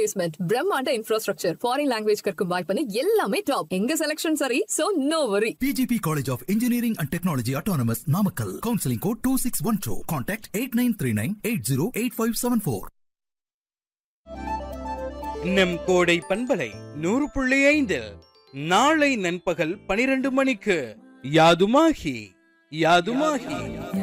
Placement பிரம்மாண்ட infrastructure foreign language கற்கும் வாய்ப்புன்னு எல்லாமே டாப் எங்க செலக்ஷன் சரி so no worry PGP College of Engineering and Technology Autonomous Namakkal. Counseling code 2612. Contact 8939 808574. நம் கோடை பண்பலை நூறு புள்ளி ஐந்தில் நாளை நண்பகல் பனிரெண்டு மணிக்கு யாதுமாகி யாதுமாகி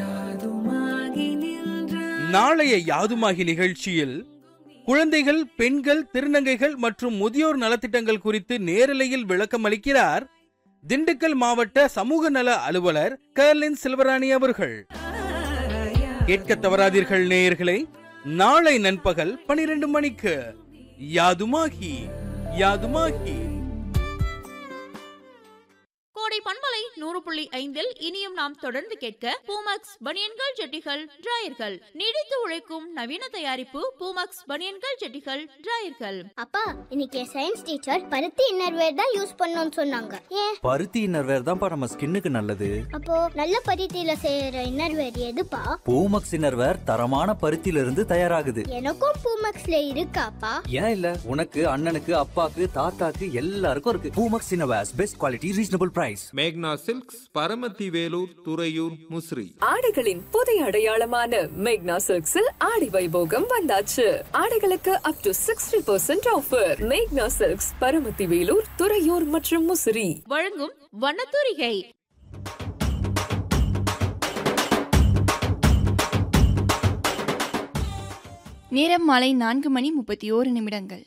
நாளைய யாதுமாகி நிகழ்ச்சியில் குழந்தைகள் பெண்கள் திருநங்கைகள் மற்றும் முதியோர் நலத்திட்டங்கள் குறித்து நேரலையில் விளக்கம் அளிக்கிறார் திண்டுக்கல் மாவட்ட சமூக நல அலுவலர் கர்லின் செல்வராணி அவர்கள் கேட்க தவறாதீர்கள் நேயர்களே நாளை நண்பகல் பனிரெண்டு மணிக்கு யாதுமாகி யாதுமாகி கோடை பண்பலை நூறு புள்ளி ஐந்தில் இனியும் நாம் தொடர்ந்து கேட்க பூமக்ஸ் பனியன்கள் ஜெட்டிகள் டிராயர்கள் நீடித்து உழைக்கும் நவீன தயாரிப்பு பூமக்ஸ் பனியன்கள் ஜெட்டிகள் டிராயர்கள் அப்பா இன்னைக்கு சயின்ஸ் டீச்சர் பருத்தி இன்னர்வேர் தான் யூஸ் பண்ணணும்னு சொன்னாங்க ஏன் பருத்தி இன்னர்வேர் தான்ப்பா நம்ம ஸ்கின்னுக்கு நல்லது அப்போ நல்ல பருத்தியில செய்யற இன்னர்வேர் எதுப்பா பூமக்ஸ் இன்னர்வேர் தரமான பருத்தியில இருந்து தயாராகுது எனக்கும் பூமக்ஸ்ல இருக்காப்பா ஏன் இல்ல உனக்கு அண்ணனுக்கு அப்பாக்கு தாத்தாக்கு எல்லாருக்கும் இருக்கு Poomex innerwears best quality reasonable price மேக்னா சில்க்ஸ் பரமத்தி வேலூர் துறையூர் முசிறி ஆடைகளின் புதிய அடையாளமான மேக்னா சில்க்ஸில் ஆடி வைபோகம் வந்தாச்சு ஆடைகளுக்கு up to sixty percent offer மேக்னா சில்க்ஸ் பரமத்தி வேலூர் துறையூர் மற்றும் முசிறி வழங்கும் வண்ணத்தூரிகை நேரம் மாலை நான்கு மணி முப்பத்தி ஓரு நிமிடங்கள்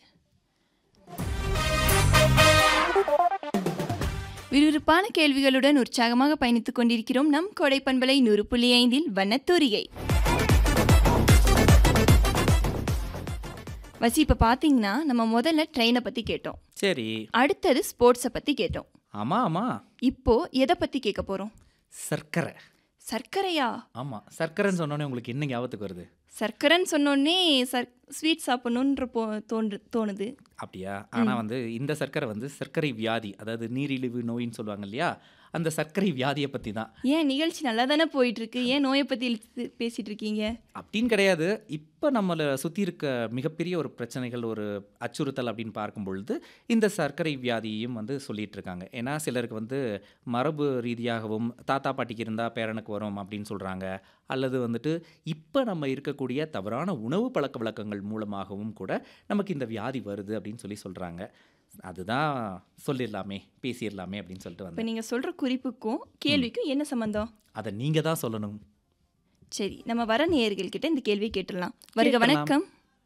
விறுவிறுப்பான கேள்விகளுடன் உற்சாகமாக பயணித்துக் கொண்டிருக்கிறோம் நம் கொடை பண்பலை நூறு புள்ளி ஐந்தில் வண்ணத்தூரிகை வசி இப்போ பார்த்தீங்கன்னா நம்ம முதல்ல ட்ரெயினை பற்றி கேட்டோம் சரி அடுத்தது ஸ்போர்ட்ஸை பற்றி கேட்டோம் ஆமா ஆமா இப்போ எதை பற்றி கேட்க போகிறோம் சர்க்கரை சர்க்கரையா ஆமா சர்க்கரைன்னு சொன்னோன்னே உங்களுக்கு என்ன ஞாபகத்துக்கு வருது சர்க்கரைன்னு சொன்னோடனே சர் ஸ்வீட் சாப்பிடணுன்ற போ தோன்று தோணுது அப்படியா ஆனா வந்து இந்த சர்க்கரை வந்து சர்க்கரை வியாதி அதாவது நீரிழிவு நோயின்னு சொல்லுவாங்க இல்லையா அந்த சர்க்கரை வியாதியை பத்தி தான் ஏன் நிகழ்ச்சி நல்லா தானே போயிட்டு இருக்கு ஏன் நோயை பற்றி இழுத்து பேசிட்டு இருக்கீங்க அப்படின்னு கிடையாது இப்போ நம்மளை சுற்றி இருக்க மிகப்பெரிய ஒரு பிரச்சனைகள் ஒரு அச்சுறுத்தல் அப்படின்னு பார்க்கும் பொழுது இந்த சர்க்கரை வியாதியையும் வந்து சொல்லிட்டு இருக்காங்க ஏன்னா சிலருக்கு வந்து மரபு ரீதியாகவும் தாத்தா பாட்டிக்கு இருந்தால் பேரனுக்கு வரும் அப்படின்னு சொல்கிறாங்க அல்லது வந்துட்டு இப்போ நம்ம இருக்கக்கூடிய தவறான உணவு பழக்க வழக்கங்கள் மூலமாகவும் கூட நமக்கு இந்த வியாதி வருது அப்படின்னு சொல்லி சொல்கிறாங்க அதுதான் சொல்லிடலாமே பேசிடலாமே அப்படின்னு சொல்லிட்டு இப்போ வந்தேன் நீங்கள் சொல்கிற குறிப்புக்கும் கேள்விக்கும் என்ன சம்மந்தம் அதை நீங்கள் தான் சொல்லணும் சரி நம்ம வர நேயர்கள்கிட்ட இந்த கேள்வி கேட்டுடலாம் வருக கேட்கலாம். வணக்கம்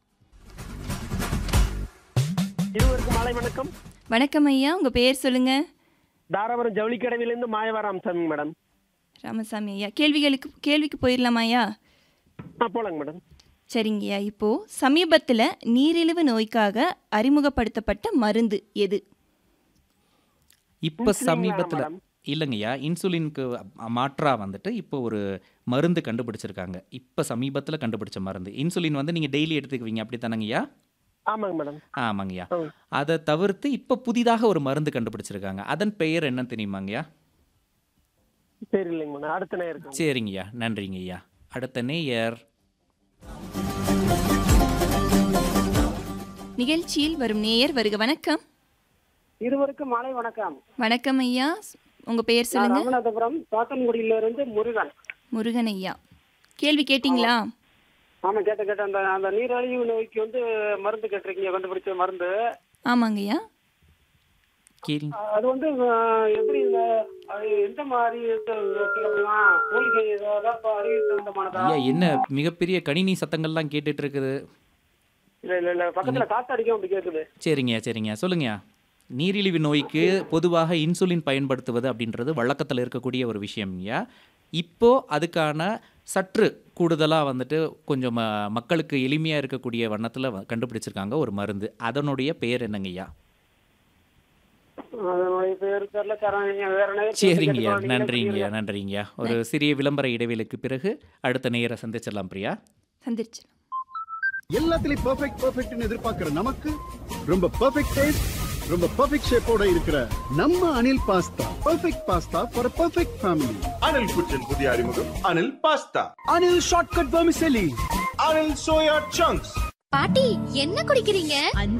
இருவருக்கும் மாலை வணக்கம் வணக்கம் ஐயா உங்கள் பேர் சொல்லுங்க தாராபுரம் ஜவுளி கடவிலிருந்து மாயவர ராமசாமி மேடம் ராமசாமி ஐயா கேள்விகளுக்கு கேள்விக்கு போயிடலாமா ஐயா ஆ போலாங்க மேடம் சரிங்கய்யா இப்போ சமீபத்தில் நீரிழிவு நோய்க்காக அறிமுகப்படுத்தப்பட்ட மருந்து எது இப்போ இன்சுலினா சமீபத்தில் மேடம்? இல்லைங்கய்யா இன்சுலினுக்கு மாற்றா வந்துட்டு இப்போ ஒரு மருந்து கண்டுபிடிச்சிருக்காங்க இப்போ சமீபத்தில் கண்டுபிடிச்ச மருந்து இன்சுலின் வந்து நீங்கள் டெய்லி எடுத்துக்குவீங்க அப்படி தானங்கய்யா ஆமாங்க மேடம் ஆமாங்கய்யா ஆ. அதை தவிர்த்து இப்போ புதிதாக ஒரு மருந்து கண்டுபிடிச்சிருக்காங்க அதன் பெயர் என்ன தெரியுமாங்கய்யா சரி இல்லைங்க மேடம் அடுத்த நேரம் சரிங்கய்யா நன்றிங்கய்யா அடுத்த நேயர் நிகழ்ச்சியில் வரும் நேயர் வருக வணக்கம் இருவருக்கும் மாலை வணக்கம் வணக்கம் ஐயா உங்கள் பெயர் நான் சொல்லுங்க ராமநாதபுரம் சாத்தன்குடியில இருந்து முருகன் முருகன் ஐயா கேள்வி கேட்டிங்களா ஆமா கேட்ட கேட்ட அந்த அந்த நீரிழிவு நோய்க்கு வந்து மருந்து கேட்டிருக்கீங்க கண்டுபிடிச்ச மருந்து ஆமாங்கய்யா கேள்வி அது வந்து அஹ், எப்படி இந்த அது எந்த மாதிரி சொல்லலாம் மூலிகை ஏதாவது அறிவியல் சம்பந்தமானதா ஐயா என்ன மிகப்பெரிய கணினி சத்தங்கள்லாம் கேட்டுட்டு இருக்குது இல்ல இல்ல இல்ல பக்கத்துல காத்து அடிக்கும் அப்படி கேக்குது சரிங்க சரிங்க சொல்லுங்கய்யா நீரிழிவு நோய்க்கு பொதுவாக இன்சுலின் பயன்படுத்துவது அப்படின்றது வழக்கத்தில் இருக்கக்கூடிய ஒரு விஷயம்யா இப்போ அதுக்கான சற்று கூடுதலாக வந்துட்டு கொஞ்சம் ம- மக்களுக்கு எளிமையாக இருக்கக்கூடிய வண்ணத்தில் கண்டுபிடிச்சிருக்காங்க ஒரு மருந்து அதனுடைய பெயர் என்னங்கய்யா அதனுடைய பேர் தெரியல தரேன் வேற நேரம் சரிங்கய்யா கேட்டுக்கோ, நீங்களே நன்றிங்கய்யா சொல்லிடுங்க. நன்றிங்கய்யா ஒரு சிறிய விளம்பர இடைவேளைக்கு பிறகு அடுத்த நேயரை சந்திச்சிடலாம் பிரியா சந்திரிச்சு எல்லாத்துலயும் பெர்ஃபெக்ட் பெர்ஃபெக்ட்னு எதிர்பார்க்கிற நமக்கு ரொம்ப பெர்ஃபெக்ட் டேஸ்ட் ரொம்ப பெர்ஃபெக்ட் ஷேப்போட இருக்கிற நம்ம Anil pasta perfect pasta for perfect family Anil kitchen புதிய அறிமுகம் Anil pasta Anil shortcut vermicelli Anil soya chunks பாட்டி என்ன குடிக்கிறீங்க